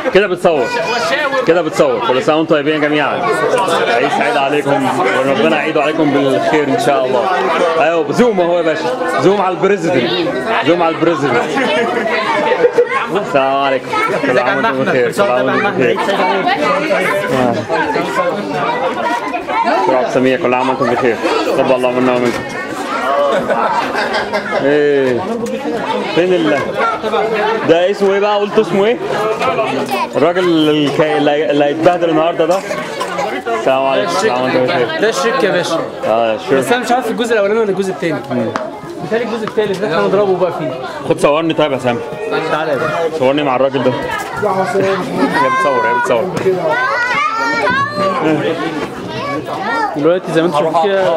كده بتصور كده بتصور كل سنه وانتم طيبين جميعا عيد سعيد عليكم وربنا يعيده عليكم بالخير ان شاء الله ايوه زوم اهو يا باشا زوم على البريزيدنت زوم على البريزيدنت السلام عليكم كل عام وانتم بخير كل عام وانتم بخير دكتور عبد السميع كل عام وانتم بخير تقبل الله منا ومنكم ايه فين ال ده اسمه ايه بقى قلت اسمه ايه الراجل الك- اللي اللي هيتبهدل النهارده ده السلام عليكم كل عام وانتم بخير ده الشك يا باشا اه بس شور انا مش عارف الجزء الاولاني ولا الجزء الثاني بالتالي الجزء الثالث ده احنا هنضربه بقى فيه خد صورني طيب يا سامي تعالى يا باشا صورني مع الراجل ده هي بتصور هي بتصور دلوقتي زي ما انتم شايفين كده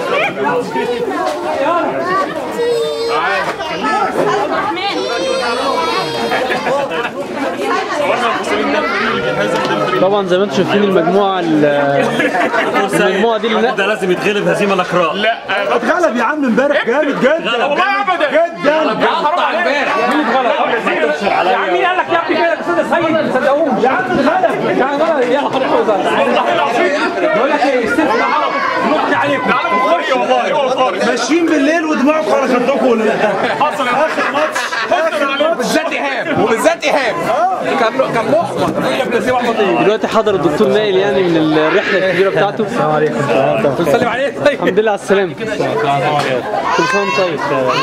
طبعا زي ما انتم شايفين المجموعه ال- المجموعه دي اللي ده لازم يتغلب هزيمه الاقراء اتغلب يا عم امبارح جامد جدا والله ابدا جدا حرام عليك يا عم مين قال لك يا ابني كده ده سيد ما تصدقوش يا عم اتغلب يا عم غلط يلا والله العظيم بقول لك ايه استلم العرب نقطة عليكم تعالى بخاري والله هو بخاري ماشيين بالليل ودماغكم على خدكم ولا لا؟ حصل يا اخر ماتش وبالذات ايهاب وبالذات ايهاب كان كان محبط دلوقتي حضر الدكتور نائل يعني من الرحله الكبيره بتاعته السلام عليكم بنسلم عليه طيب الحمد لله على السلامه كل سنه وانت طيب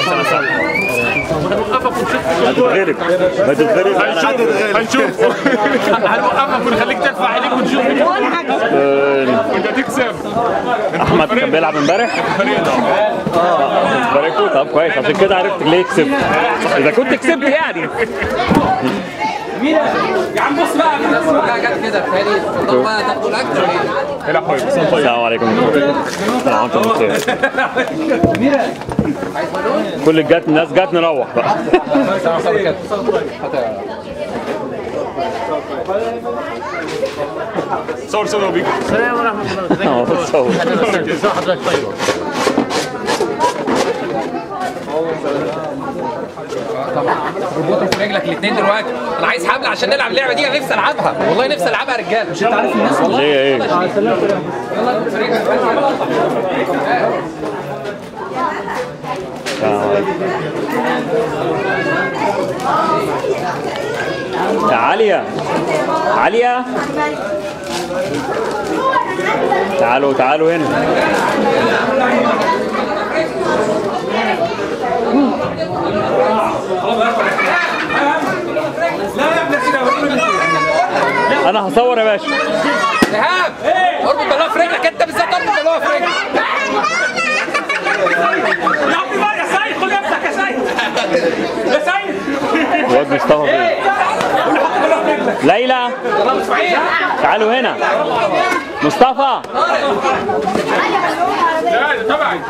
هتتغلب هتتغلب هنشوف هنشوف هنوقفك ونخليك ترفع عينيك ونشوف وانت تكسب احمد كان بيلعب امبارح باركوا طب كويس عشان كده عرفت ليه كسبت اذا كنت كسبت يعني يا عم بص بقى جت كده بتهيألي طب بقى تاخدوا الاكل الى حبيبي السلام عليكم السلام عليكم بخير كل الجات الناس جات نروح بقى صور صور بيك اه بتصور ربطهم في رجلك الاثنين دلوقتي انا عايز حبل عشان نلعب اللعبه دي انا نفسي العبها والله نفسي العبها يا رجاله مش انت عارف الناس والله ليه ايه يا عالية عالية تعالوا تعالوا هنا انا هصور يا باشا ايهاب اربط بالله في رجلك انت بالذات اربط بالله في رجلك يا عمي بقى يا سيد خد نفسك يا سيد يا سيد الواد مصطفى فين ليلى تعالوا هنا مصطفى لا ده تبعي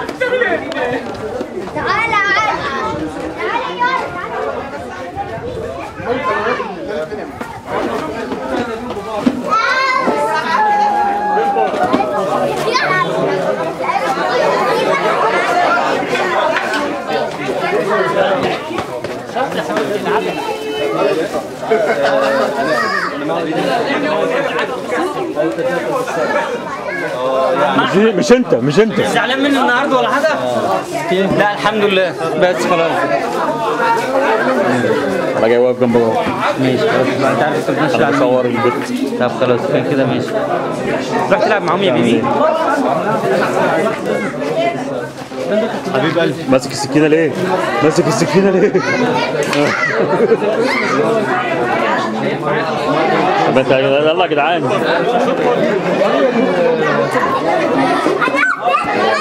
تعالى عادي تعالى يلا مش, مش انت مش انت زعلان مني النهارده ولا حاجه؟ لا الحمد لله بس خلاص انا جاي واقف جنب بابا ماشي خلاص بقى انت عارف انت مش انا بصور البيت طب خلاص كان كده ماشي روح تلعب معاهم يا بيبي حبيب قلبي ماسك السكينه ليه؟ ماسك السكينه ليه؟ طب انت يلا يا جدعان